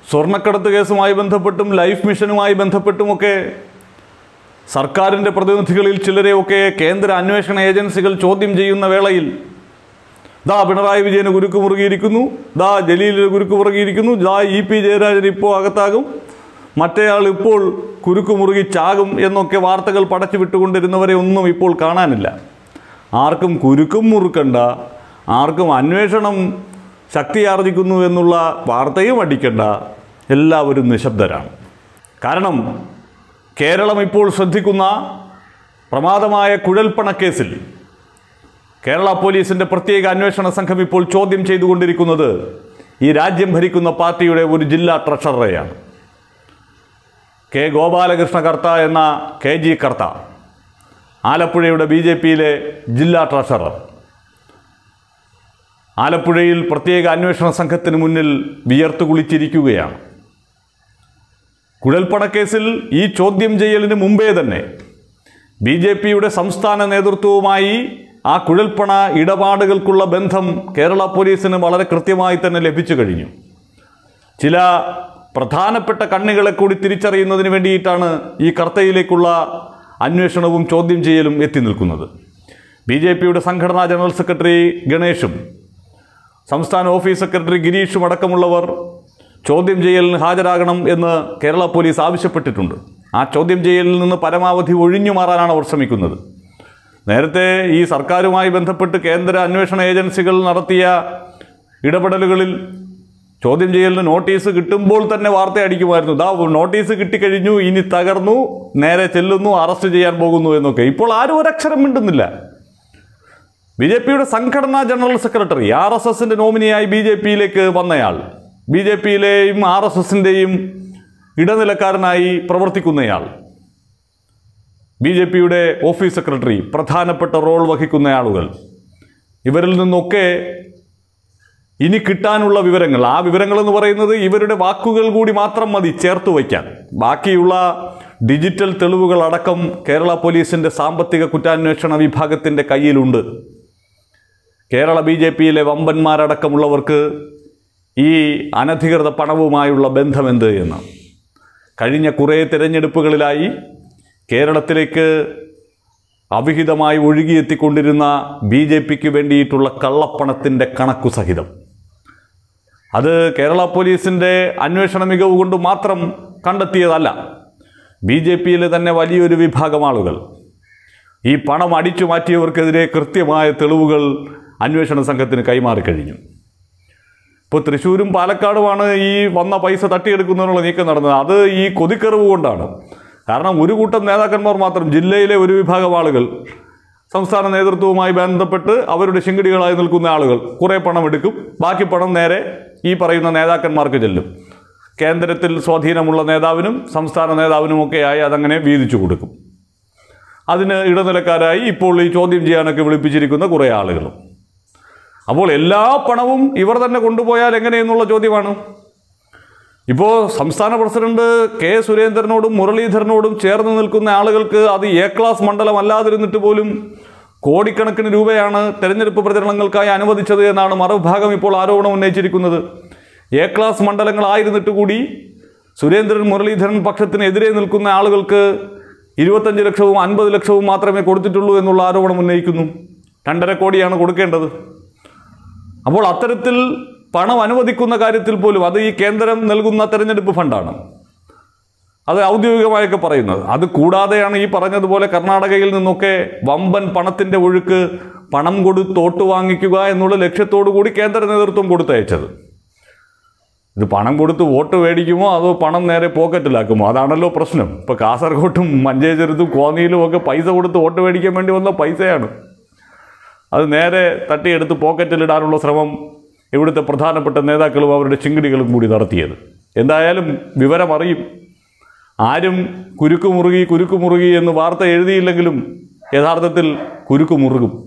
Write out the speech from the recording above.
സ്വർണ്ണക്കടത്ത് കേസുമായി ബന്ധപ്പെട്ടും ലൈഫ് മിഷനുമായി ബന്ധപ്പെട്ടുമൊക്കെ സർക്കാരിൻ്റെ പ്രതിനിധികളിൽ ചിലരെയൊക്കെ കേന്ദ്ര അന്വേഷണ ഏജൻസികൾ ചോദ്യം ചെയ്യുന്ന വേളയിൽ ദാ പിണറായി വിജയന് കുരുക്ക് മുറുകിയിരിക്കുന്നു ദാ ജലീലിന് കുരുക്ക് മുറുകിയിരിക്കുന്നു ദാ ഇ പി ജയരാജൻ ഇപ്പോൾ അകത്താകും മറ്റേയാൾ ഇപ്പോൾ കുരുക്ക് മുറുകി ചാകും എന്നൊക്കെ വാർത്തകൾ പടച്ചു വിട്ടുകൊണ്ടിരുന്നവരെ ഒന്നും ഇപ്പോൾ കാണാനില്ല ആർക്കും കുരുക്കും മുറുക്കണ്ട ആർക്കും അന്വേഷണം ശക്തിയാർജിക്കുന്നു എന്നുള്ള വാർത്തയും അടിക്കണ്ട എല്ലാവരും നിശബ്ദരാണ് കാരണം കേരളം ഇപ്പോൾ ശ്രദ്ധിക്കുന്ന പ്രമാദമായ കുഴൽപ്പണക്കേസിൽ കേരള പോലീസിന്റെ പ്രത്യേക അന്വേഷണ സംഘം ഇപ്പോൾ ചോദ്യം ചെയ്തുകൊണ്ടിരിക്കുന്നത് ഈ രാജ്യം ഭരിക്കുന്ന പാർട്ടിയുടെ ഒരു ജില്ലാ ട്രഷററെയാണ് കെ ഗോപാലകൃഷ്ണ കർത്ത എന്ന കെ ജി കർത്ത ആലപ്പുഴയുടെ ബി ജെ പിയിലെ ജില്ലാ ട്രഷറർ ആലപ്പുഴയിൽ പ്രത്യേക അന്വേഷണ സംഘത്തിന് മുന്നിൽ വിയർത്തു കുളിച്ചിരിക്കുകയാണ് കുഴൽപ്പണക്കേസിൽ ഈ ചോദ്യം ചെയ്യലിന് മുമ്പേ തന്നെ ബി ജെ പിയുടെ സംസ്ഥാന നേതൃത്വവുമായി ആ കുഴൽപ്പണ ഇടപാടുകൾക്കുള്ള ബന്ധം കേരള പോലീസിന് വളരെ കൃത്യമായി തന്നെ ലഭിച്ചു കഴിഞ്ഞു ചില പ്രധാനപ്പെട്ട കണ്ണികളെ കൂടി തിരിച്ചറിയുന്നതിന് വേണ്ടിയിട്ടാണ് ഈ കർത്തയിലേക്കുള്ള അന്വേഷണവും ചോദ്യം ചെയ്യലും എത്തി നിൽക്കുന്നത് ബി ജെ പിയുടെ സംഘടനാ ജനറൽ സെക്രട്ടറി ഗണേഷും സംസ്ഥാന ഓഫീസ് സെക്രട്ടറി ഗിരീഷും അടക്കമുള്ളവർ ചോദ്യം ചെയ്യലിന് ഹാജരാകണം എന്ന് കേരള പോലീസ് ആവശ്യപ്പെട്ടിട്ടുണ്ട് ആ ചോദ്യം ചെയ്യലിൽ നിന്ന് പരമാവധി ഒഴിഞ്ഞു മാറാനാണ് അവർ ശ്രമിക്കുന്നത് നേരത്തെ ഈ സർക്കാരുമായി ബന്ധപ്പെട്ട് കേന്ദ്ര അന്വേഷണ ഏജൻസികൾ നടത്തിയ ഇടപെടലുകളിൽ ചോദ്യം ചെയ്യലിന് നോട്ടീസ് കിട്ടുമ്പോൾ തന്നെ വാർത്ത അടിക്കുമായിരുന്നു ദാ നോട്ടീസ് കിട്ടിക്കഴിഞ്ഞു ഇനി തകർന്നു നേരെ ചെല്ലുന്നു അറസ്റ്റ് ചെയ്യാൻ പോകുന്നു എന്നൊക്കെ ഇപ്പോൾ ആരും ഒരക്ഷരം മിണ്ടുന്നില്ല ബി ജെ പിയുടെ സംഘടനാ ജനറൽ സെക്രട്ടറി ആർ എസ് എസിന്റെ നോമിനിയായി ബി ജെ പിയിലേക്ക് വന്നയാൾ ബി ജെ പിയിലെയും ആർ എസ് എസിൻ്റെയും ഇടനിലക്കാരനായി പ്രവർത്തിക്കുന്നയാൾ ബി ജെ പിയുടെ ഓഫീസ് സെക്രട്ടറി പ്രധാനപ്പെട്ട റോൾ വഹിക്കുന്ന ആളുകൾ ഇവരിൽ നിന്നൊക്കെ ഇനി കിട്ടാനുള്ള വിവരങ്ങൾ ആ വിവരങ്ങൾ എന്ന് പറയുന്നത് ഇവരുടെ വാക്കുകൾ കൂടി മാത്രം മതി ചേർത്ത് വയ്ക്കാൻ ബാക്കിയുള്ള ഡിജിറ്റൽ തെളിവുകൾ അടക്കം കേരള പോലീസിന്റെ സാമ്പത്തിക കുറ്റാന്വേഷണ വിഭാഗത്തിന്റെ കയ്യിലുണ്ട് കേരള ബി ജെ പിയിലെ വമ്പന്മാരടക്കമുള്ളവർക്ക് ഈ അനധികൃത പണവുമായുള്ള ബന്ധമെന്ത് എന്ന് കഴിഞ്ഞ കുറേ തിരഞ്ഞെടുപ്പുകളിലായി കേരളത്തിലേക്ക് അവിഹിതമായി ഒഴുകിയെത്തിക്കൊണ്ടിരുന്ന ബി ജെ പിക്ക് വേണ്ടിയിട്ടുള്ള കള്ളപ്പണത്തിൻ്റെ കണക്കു സഹിതം അത് കേരള പോലീസിൻ്റെ അന്വേഷണ മികവ് കൊണ്ട് മാത്രം കണ്ടെത്തിയതല്ല ബി ജെ പിയിലെ തന്നെ വലിയൊരു വിഭാഗം ആളുകൾ ഈ പണം അടിച്ചു മാറ്റിയവർക്കെതിരെ കൃത്യമായ തെളിവുകൾ അന്വേഷണ സംഘത്തിന് കൈമാറിക്കഴിഞ്ഞു ഇപ്പോൾ തൃശ്ശൂരും പാലക്കാടുമാണ് ഈ വന്ന പൈസ തട്ടിയെടുക്കുന്നതിനുള്ള നീക്കം നടന്നത് അത് ഈ കൊതിക്കറിവ് കൊണ്ടാണ് കാരണം ഒരു കൂട്ടം നേതാക്കന്മാർ മാത്രം ജില്ലയിലെ ഒരു വിഭാഗം ആളുകൾ സംസ്ഥാന നേതൃത്വവുമായി ബന്ധപ്പെട്ട് അവരുടെ ശിങ്കിടികളായി നിൽക്കുന്ന ആളുകൾ കുറേ പണം എടുക്കും ബാക്കി പണം നേരെ ഈ പറയുന്ന നേതാക്കന്മാർക്ക് ചെല്ലും കേന്ദ്രത്തിൽ സ്വാധീനമുള്ള നേതാവിനും സംസ്ഥാന നേതാവിനുമൊക്കെയായി അതങ്ങനെ വീതിച്ചു കൊടുക്കും അതിന് ഇടനിലക്കാരായി ഇപ്പോൾ ഈ ചോദ്യം ചെയ്യാനൊക്കെ വിളിപ്പിച്ചിരിക്കുന്ന കുറേ ആളുകളും അപ്പോൾ എല്ലാ പണവും ഇവർ തന്നെ കൊണ്ടുപോയാൽ എങ്ങനെയെന്നുള്ള ചോദ്യമാണ് ഇപ്പോൾ സംസ്ഥാന പ്രസിഡന്റ് കെ സുരേന്ദ്രനോടും മുരളീധരനോടും ചേർന്ന് നിൽക്കുന്ന ആളുകൾക്ക് അത് എ ക്ലാസ് മണ്ഡലം അല്ലാതിരുന്നിട്ട് പോലും കോടിക്കണക്കിന് രൂപയാണ് തെരഞ്ഞെടുപ്പ് പ്രചരണങ്ങൾക്കായി അനുവദിച്ചത് എന്നാണ് മറുഭാഗം ഇപ്പോൾ ആരോപണം ഉന്നയിച്ചിരിക്കുന്നത് എ ക്ലാസ് മണ്ഡലങ്ങളായിരുന്നിട്ട് കൂടി സുരേന്ദ്രൻ മുരളീധരൻ പക്ഷത്തിനെതിരെ നിൽക്കുന്ന ആളുകൾക്ക് ഇരുപത്തഞ്ച് ലക്ഷവും അൻപത് ലക്ഷവും മാത്രമേ കൊടുത്തിട്ടുള്ളൂ എന്നുള്ള ആരോപണം ഉന്നയിക്കുന്നു രണ്ടര കോടിയാണ് കൊടുക്കേണ്ടത് അപ്പോൾ അത്തരത്തിൽ പണം അനുവദിക്കുന്ന കാര്യത്തിൽ പോലും അത് ഈ കേന്ദ്രം നൽകുന്ന തെരഞ്ഞെടുപ്പ് ഫണ്ടാണ് അത് ഔദ്യോഗികമായൊക്കെ പറയുന്നത് അത് കൂടാതെയാണ് ഈ പറഞ്ഞതുപോലെ കർണാടകയിൽ നിന്നൊക്കെ വമ്പൻ പണത്തിൻ്റെ ഒഴുക്ക് പണം കൊടുത്ത് വോട്ട് വാങ്ങിക്കുക എന്നുള്ള ലക്ഷ്യത്തോടു കൂടി കേന്ദ്ര നേതൃത്വം കൊടുത്തയച്ചത് ഇത് പണം കൊടുത്ത് വോട്ട് മേടിക്കുമോ അതോ പണം നേരെ പോക്കറ്റിലാക്കുമോ അതാണല്ലോ പ്രശ്നം ഇപ്പോൾ കാസർഗോട്ടും മഞ്ചേശ്വരത്തും കോന്നിയിലും ഒക്കെ പൈസ കൊടുത്ത് വോട്ട് മേടിക്കാൻ വേണ്ടി വന്ന പൈസയാണ് അത് നേരെ തട്ടിയെടുത്ത് പോക്കറ്റിലിടാനുള്ള ശ്രമം ഇവിടുത്തെ പ്രധാനപ്പെട്ട നേതാക്കളും അവരുടെ ചിങ്കിടികളും കൂടി നടത്തിയത് എന്തായാലും വിവരം അറിയും ആരും കുരുക്ക് മുറുകി കുരുക്ക് മുറുകി എന്ന് വാർത്ത എഴുതിയില്ലെങ്കിലും യഥാർത്ഥത്തിൽ കുരുക്ക് മുറുകും